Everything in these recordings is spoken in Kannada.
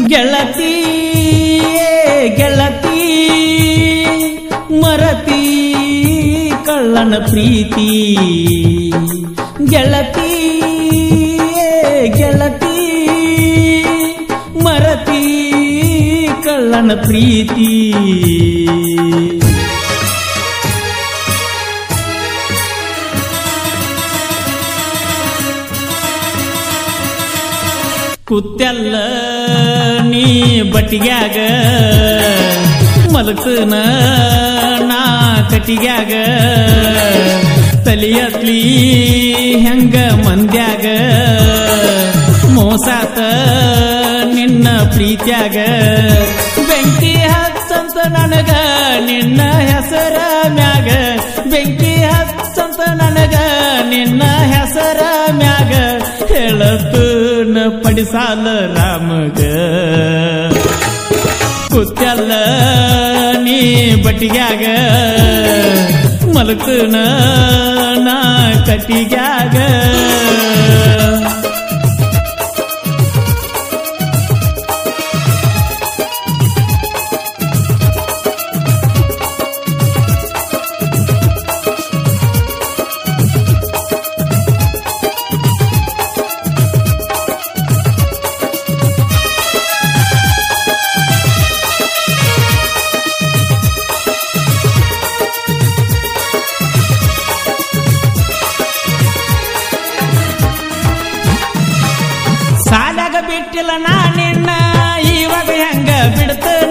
ಗೆಳತಿ ಗೆಳತಿ ಮರತಿ ಕಳ್ಳನ ಪ್ರೀತಿ ಗೆಳತಿ ಗೆಳತಿ ಮರತಿ ಕಳ್ಳನ ಪ್ರೀತಿ ಕುತ್ತೆಲ್ಲ ನೀ ಬಟ್ಟಿಗ್ಯಾಗ ಮಲಕನ ನಾ ಕಟಿಗ್ಯಾಗ ತಲಿಯತ್ಲಿ ಹೆಂಗ ಮಂದ್ಯಾಗ ಮೋಸಾತ ನಿನ್ನ ಪ್ರೀತ್ಯಾಗ ಬೆಂಕಿ ಹಚ್ಚಂತ ನನಗ ನಿನ್ನ ಹೆಸರ ಮ್ಯಾಗ ಬೆಂಕಿ ಹಚ್ಚಂತ ನನಗ ನಿನ್ನ ಹೆಸರ ಮ್ಯಾಗ ಹೇಳತನ ಪಡಿಸಾಲ ರಾಮಗ ಕುತ್ಯಲ್ಲ ನೀ ಬಟ್ಟಿಗ್ಯಾಗ ಮಲಕನ ನಾ ಕಟ್ಟಿಗ್ಯಾಗ ಸಾಲಾಗ ಬಿಟ್ಟಿಲ್ಲ ನಾ ನಿನ್ನ ಇವಾಗ ಹೆಂಗ ಬಿಡ್ತನ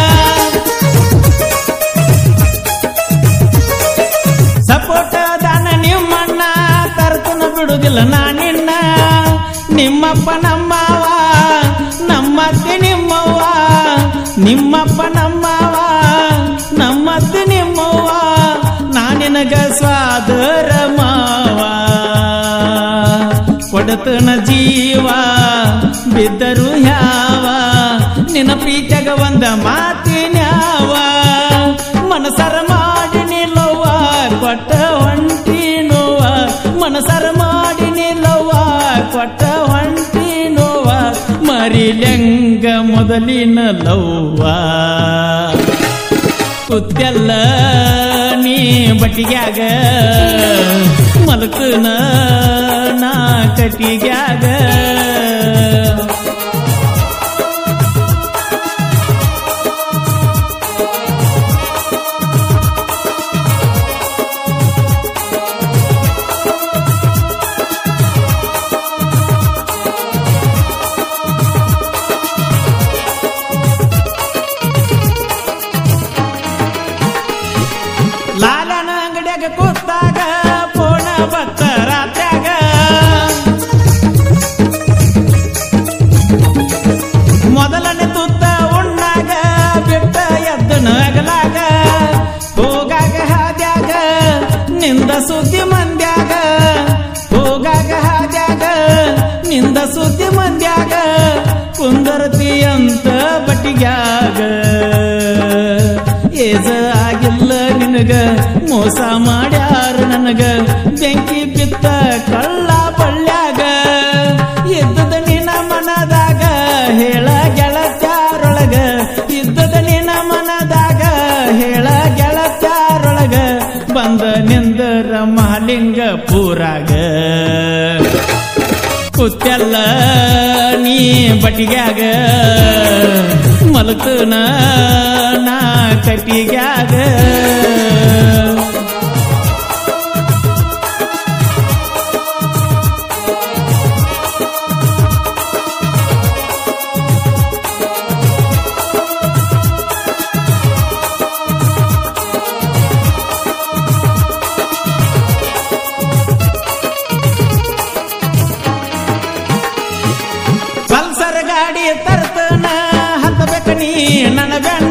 ಸಪೋಟ ದಾನ ನಿಮ್ಮಣ್ಣ ತರ್ತನ ಬಿಡುದಿಲ್ಲ ನಾ ನಿನ್ನ ನಿಮ್ಮಪ್ಪ ನಮ್ಮವ ನಮ್ಮತ್ತೆ ನಿಮ್ಮವ್ವ ನಿಮ್ಮಪ್ಪ ನಮ್ಮವ ನಮ್ಮತ್ತೆ ನಿಮ್ಮವ್ವ ನಾ ನಿನಗ ಸ್ವಾದರ ಮಾವ ಕೊಡತನ ಜೀವ ಬಿದ್ದರು ಯಾವ ನಿನ್ನ ಪ್ರೀತಿಯಾಗ ಒಂದ ಮಾತಿನ್ಯಾವ ಮನಸರ ಮಾಡಿ ನಿಲ್ಲವ್ವ ಕೊಟ್ಟ ಹೊಂಟಿ ನೋವ ಮನಸರ ಮಾಡಿ ನಿಲ್ಲವ್ವ ಕೊಟ್ಟ ಹೊಂಟಿ ನೋವ ಮರಿಲೆಂಗ ಮೊದಲಿನ ಲವ್ವ ಕುತ್ತೆಲ್ಲ ನೀ ಬಟ್ಟಿಗ್ಯಾಗ ಮಲಕನ ನಾ ಕಟ್ಟಿಗ್ಯಾಗ ಲಾಲನ ಅಂಗಡ್ಯಾಗ ಕೂತಾಗ ಪೋಣ ಬತ್ತ ರಾತ್ರ್ಯಾಗ ಮೊದಲನೇ ತುತ್ತ ಉಣ್ಣಾಗ ಬಿಟ್ಟ ಎದ್ದು ನಗಲಾಗ ಹೋಗಾಗ ಹಾದ್ಯಾಗ ನಿಂದ ಸುದ್ದಿ ಮಂದ್ಯಾಗ ಹೋಗಾಗ ಹಾದ್ಯಾಗ ನಿಂದ ಸುದ್ದಿ ಮಂದ್ಯಾಗ ಕುಂದರ್ತಿ ಅಂತ ಬಟ್ಟಿಗ್ಯಾಗ ಏಜ ಆಗಿಲ್ಲ ನಿನಗ ಮೋಸ ಮಾಡ್ಯಾರ ನನಗ ಬೆಂಕಿ ಬಿತ್ತ ಕಳ್ಳ ಬಳ್ಳ್ಯಾಗ ಇದ್ದದ ನಿನ್ನ ಮನದಾಗ ಹೇಳ ಗೆಳತ್ಯಾರೊಳಗ ಇದ್ದದ ನಿನ್ನ ಮನದಾಗ ಹೇಳ ಗೆಳತ್ಯಾರೊಳಗ ಬಂದ ನಿಂದರ ಮಹಾಲಿಂಗ ಪೂರಾಗ ಕುತ್ತೆಲ್ಲ ನೀ ಬಟ್ಟಿಗ್ಯಾಗ ಮಲಕನ ನಾ ಕಟ್ಟಿಗ್ಯಾಗ ಪಲ್ಸರ್ ಗಾಡಿ ತರ್ತನ ಹತ್ತಬೇಕ ನೀ ನನ್ನ ಬೆನ್ನ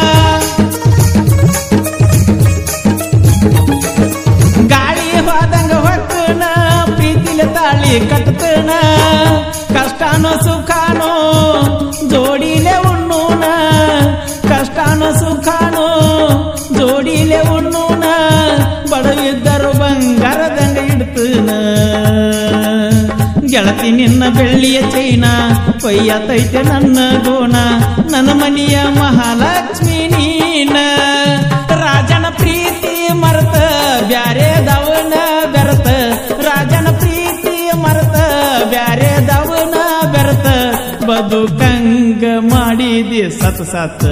ಗಾಳಿ ಹೋದಂಗ ಹೊಕ್ಕನ ಪ್ರೀತಿಲಿ ತಾಳಿ ಕಟ್ತನ ಕಷ್ಟಾನೋ ಸುಖಾನೋ ಜೋಡಿಲೆ ಉಣ್ಣೂನ ಕಷ್ಟಾನೋ ಸುಖಾನೋ ಜೋಡಿಲೆ ಉಣ್ಣೂನ ಬಡವಿದ್ದರು ಬಂಗಾರದಂಗ ಇಡ್ತನ ಗೆಳತಿ ನಿನ್ನ ಬೆಳ್ಳಿಯ ಚೈನ ಕೊಯ್ಯತೈತೆ ನನ್ನ ಗೋಣ ನನ್ನ ಮನೆಯ ಮಹಾಲಕ್ಷ್ಮಿ ನೀನ ರಾಜನ ಪ್ರೀತಿ ಮರೆತ ಬ್ಯಾರೆ ದವನ ಬೆರತ ರಾಜನ ಪ್ರೀತಿ ಮರೆತ ಬ್ಯಾರೆ ದವನ ಬೆರತ ಬದುಕಂಗ ಮಾಡಿದಿ ಸತ್ ಸತ್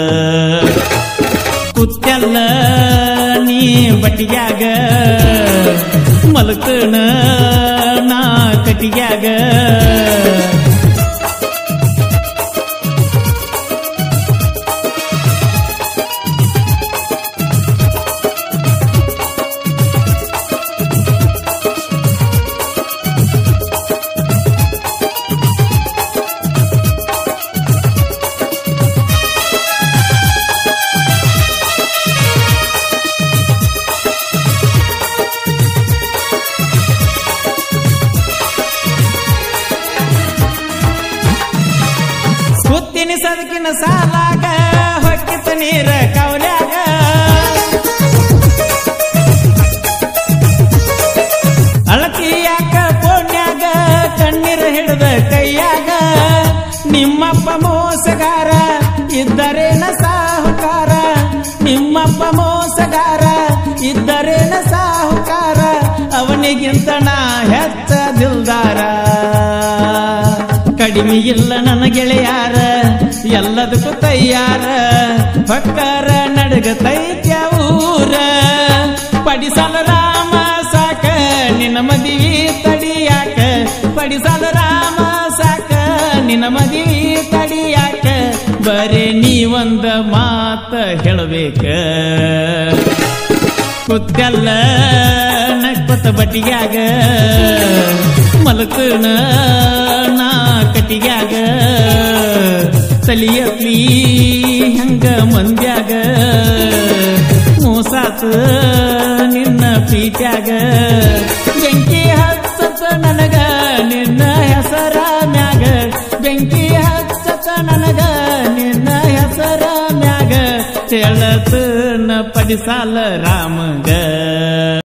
ಕುತ್ತೆಲ್ಲ ನೀ ಬಟ್ಟಿಗ್ಯಾಗ ಮಲ್ಕಣ ನಾ ಕಟಿಗ್ಯಾಗ ಕುತ್ತಿನ ಸದಕಿನ ಸಾಲಾಗ ಹೊಕ್ಕಿತ ನೀರ ಕವಲ್ಯಾಗ ಅಳತಿಯಾಕ ಪೋಣ್ಯಾಗ ಕಣ್ಣೀರ ಹಿಡಿದ ಕೈಯಾಗ ನಿಮ್ಮಪ್ಪ ಮೋಸಗಾರ ಇದ್ದರೇನ ಸಾಹುಕಾರ ನಿಮ್ಮಪ್ಪ ಮೋಸಗಾರ ಇದ್ದರೇನ ಸಾಹುಕಾರ ಅವನಿಗಿಂತ ನಾ ಹೆಚ್ಚ ದಿಲ್ದಾರ ಕಡಿಮೆ ಇಲ್ಲ ನನ್ನ ಗೆಳೆಯಾರ ಎಲ್ಲದಕ್ಕೂ ತಯ್ಯಾರ ಹೊಕ್ಕರ ನಡಗತೈತ್ಯ ಊರ ಪಡಿಸಲ ರಾಮ ಸಾಕ ನಿನ್ನ ಮದಿವಿ ತಡಿಯಾಕ ಪಡಿಸಲ ರಾಮ ಸಾಕ ನಿನ್ನ ಮದಿವಿ ತಡಿಯಾಕ ಬರೇ ನೀವೊಂದ ಮಾತ ಹೇಳಬೇಕ ಕುತ್ತೆಲ್ಲ ನಕ್ಕೊತ್ತ ಬಟ್ಟಿಗ್ಯಾಗ ಮಲಕನ ನಾ ಕಟ್ಟಿಗ್ಯಾಗ ತಲಿಯತ್ಲಿ ಹಂಗ ಮಂದ್ಯಾಗ ಮೋಸಾತ ನಿನ್ನ ಪ್ರೀತ್ಯಾಗ ಬೆಂಕಿ ಹಚ್ಚತ ನನಗ ನಿನ್ನ ಹೆಸರ ಮ್ಯಾಗ ಬೆಂಕಿ ಹಚ್ಚತ ನನಗ ನಿನ್ನ ಹೆಸರ ಮ್ಯಾಗ ಹೇಳತನ ಪಡಿಸಾಲ ರಾಮಗ